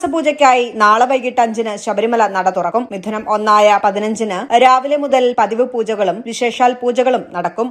പൂജയ്ക്കായി നാളെ വൈകിട്ട് അഞ്ചിന് ശബരിമല നട തുറക്കും മിഥുനം ഒന്നായ പതിനഞ്ചിന് രാവിലെ മുതൽ പതിവ് പൂജകളും വിശേഷാൽ പൂജകളും നടക്കും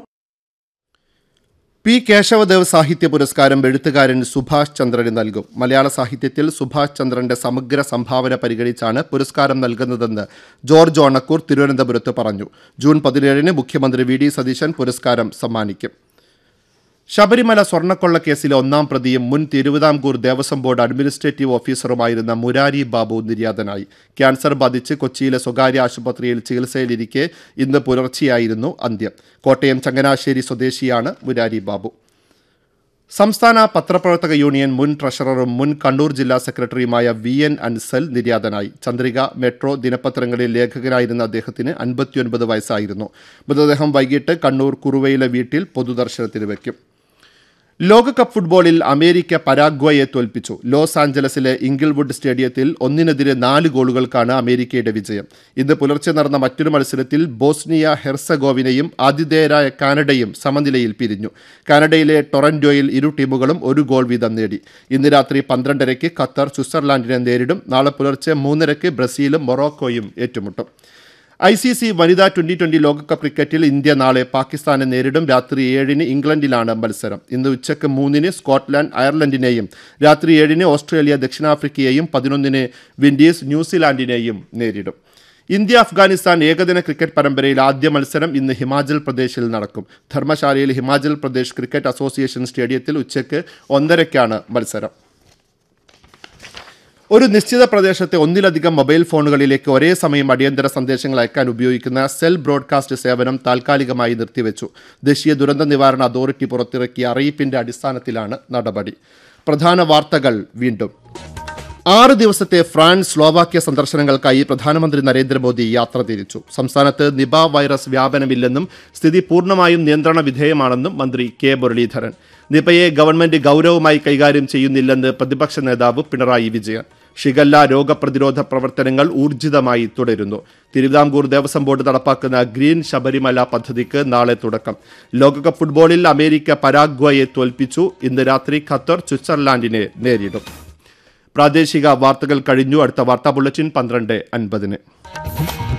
പി കേശവദേവ് സാഹിത്യ പുരസ്കാരം എഴുത്തുകാരൻ സുഭാഷ് ചന്ദ്രന് നൽകും മലയാള സാഹിത്യത്തിൽ സുഭാഷ് ചന്ദ്രന്റെ സമഗ്ര സംഭാവന പരിഗണിച്ചാണ് പുരസ്കാരം നൽകുന്നതെന്ന് ജോർജ് ഓണക്കൂർ തിരുവനന്തപുരത്ത് പറഞ്ഞു ജൂൺ പതിനേഴിന് മുഖ്യമന്ത്രി വി ഡി സതീശൻ പുരസ്കാരം സമ്മാനിക്കും ശബരിമല സ്വർണ്ണക്കൊള്ള കേസിലെ ഒന്നാം പ്രതിയും മുൻ തിരുവിതാംകൂർ ദേവസ്വം ബോർഡ് അഡ്മിനിസ്ട്രേറ്റീവ് ഓഫീസറുമായിരുന്ന മുരാരി ബാബു നിര്യാതനായി ക്യാൻസർ ബാധിച്ച് കൊച്ചിയിലെ സ്വകാര്യ ആശുപത്രിയിൽ ചികിത്സയിലിരിക്കെ ഇന്ന് പുലർച്ചെയായിരുന്നു അന്ത്യം കോട്ടയം ചങ്ങനാശ്ശേരി സ്വദേശിയാണ് മുരാരി ബാബു സംസ്ഥാന പത്രപ്രവർത്തക യൂണിയൻ മുൻ ട്രഷററും മുൻ കണ്ണൂർ ജില്ലാ സെക്രട്ടറിയുമായ വി എൻ അൻസൽ നിര്യാതനായി ചന്ദ്രിക മെട്രോ ദിനപത്രങ്ങളിൽ ലേഖകനായിരുന്ന അദ്ദേഹത്തിന് അൻപത്തിയൊൻപത് വയസ്സായിരുന്നു മൃതദേഹം വൈകിട്ട് കണ്ണൂർ കുറുവയിലെ വീട്ടിൽ പൊതുദർശനത്തിന് വയ്ക്കും ലോകകപ്പ് ഫുട്ബോളിൽ അമേരിക്ക പരാഗ്വയെ തോൽപ്പിച്ചു ലോസ് ആഞ്ചലസിലെ ഇംഗിൾവുഡ് സ്റ്റേഡിയത്തിൽ ഒന്നിനെതിരെ നാല് ഗോളുകൾക്കാണ് അമേരിക്കയുടെ വിജയം ഇന്ന് പുലർച്ചെ നടന്ന മറ്റൊരു മത്സരത്തിൽ ബോസ്നിയ ഹെർസഗോവിനയും ആതിഥേയരായ കാനഡയും സമനിലയിൽ പിരിഞ്ഞു കാനഡയിലെ ടൊറന്റോയിൽ ഇരു ടീമുകളും ഒരു ഗോൾ വീതം നേടി ഇന്ന് രാത്രി പന്ത്രണ്ടരയ്ക്ക് ഖത്തർ സ്വിറ്റ്സർലാൻഡിനെ നേരിടും നാളെ പുലർച്ചെ മൂന്നരയ്ക്ക് ബ്രസീലും മൊറോക്കോയും ഏറ്റുമുട്ടും ഐ സി സി വനിതാ ട്വന്റി ട്വന്റി ലോകകപ്പ് ക്രിക്കറ്റിൽ ഇന്ത്യ നാളെ പാകിസ്ഥാനെ നേരിടും രാത്രി ഏഴിന് ഇംഗ്ലണ്ടിലാണ് മത്സരം ഇന്ന് ഉച്ചയ്ക്ക് മൂന്നിന് സ്കോട്ട്ലാൻഡ് അയർലൻഡിനെയും രാത്രി ഏഴിന് ഓസ്ട്രേലിയ ദക്ഷിണാഫ്രിക്കയെയും പതിനൊന്നിന് വിൻഡീസ് ന്യൂസിലാൻഡിനെയും നേരിടും ഇന്ത്യ അഫ്ഗാനിസ്ഥാൻ ഏകദിന ക്രിക്കറ്റ് പരമ്പരയിൽ ആദ്യ മത്സരം ഇന്ന് ഹിമാചൽ പ്രദേശിൽ നടക്കും ധർമ്മശാലയിൽ ഹിമാചൽ പ്രദേശ് ക്രിക്കറ്റ് അസോസിയേഷൻ സ്റ്റേഡിയത്തിൽ ഉച്ചയ്ക്ക് ഒന്നരയ്ക്കാണ് മത്സരം ഒരു നിശ്ചിത പ്രദേശത്തെ ഒന്നിലധികം മൊബൈൽ ഫോണുകളിലേക്ക് ഒരേ സമയം അടിയന്തര സന്ദേശങ്ങൾ അയക്കാൻ ഉപയോഗിക്കുന്ന സെൽ ബ്രോഡ്കാസ്റ്റ് സേവനം താൽക്കാലികമായി നിർത്തിവെച്ചു ദേശീയ ദുരന്ത നിവാരണ അതോറിറ്റി പുറത്തിറക്കിയ അറിയിപ്പിന്റെ അടിസ്ഥാനത്തിലാണ് നടപടി പ്രധാന വാർത്തകൾ വീണ്ടും ആറ് ദിവസത്തെ ഫ്രാൻസ് സ്ലോവാക്യ സന്ദർശനങ്ങൾക്കായി പ്രധാനമന്ത്രി നരേന്ദ്രമോദി യാത്ര തിരിച്ചു സംസ്ഥാനത്ത് നിപ വൈറസ് വ്യാപനമില്ലെന്നും സ്ഥിതി പൂർണ്ണമായും നിയന്ത്രണ വിധേയമാണെന്നും മന്ത്രി കെ മുരളീധരൻ നിപയെ ഗവൺമെന്റ് ഗൗരവമായി കൈകാര്യം ചെയ്യുന്നില്ലെന്ന് പ്രതിപക്ഷ നേതാവ് പിണറായി വിജയൻ ഷിഗല്ല രോഗപ്രതിരോധ പ്രവർത്തനങ്ങൾ ഊർജിതമായി തുടരുന്നു തിരുവിതാംകൂർ ദേവസ്വം ബോർഡ് നടപ്പാക്കുന്ന ഗ്രീൻ ശബരിമല പദ്ധതിക്ക് നാളെ തുടക്കം ലോകകപ്പ് ഫുട്ബോളിൽ അമേരിക്ക പരാഗ്വയെ തോൽപ്പിച്ചു ഇന്ന് രാത്രി ഖത്തർ സ്വിറ്റ്സർലാൻഡിനെ നേരിടും പ്രാദേശിക വാർത്തകൾ കഴിഞ്ഞു അടുത്ത വാർത്താ ബുള്ളറ്റിൻ പന്ത്രണ്ട് അൻപതിന്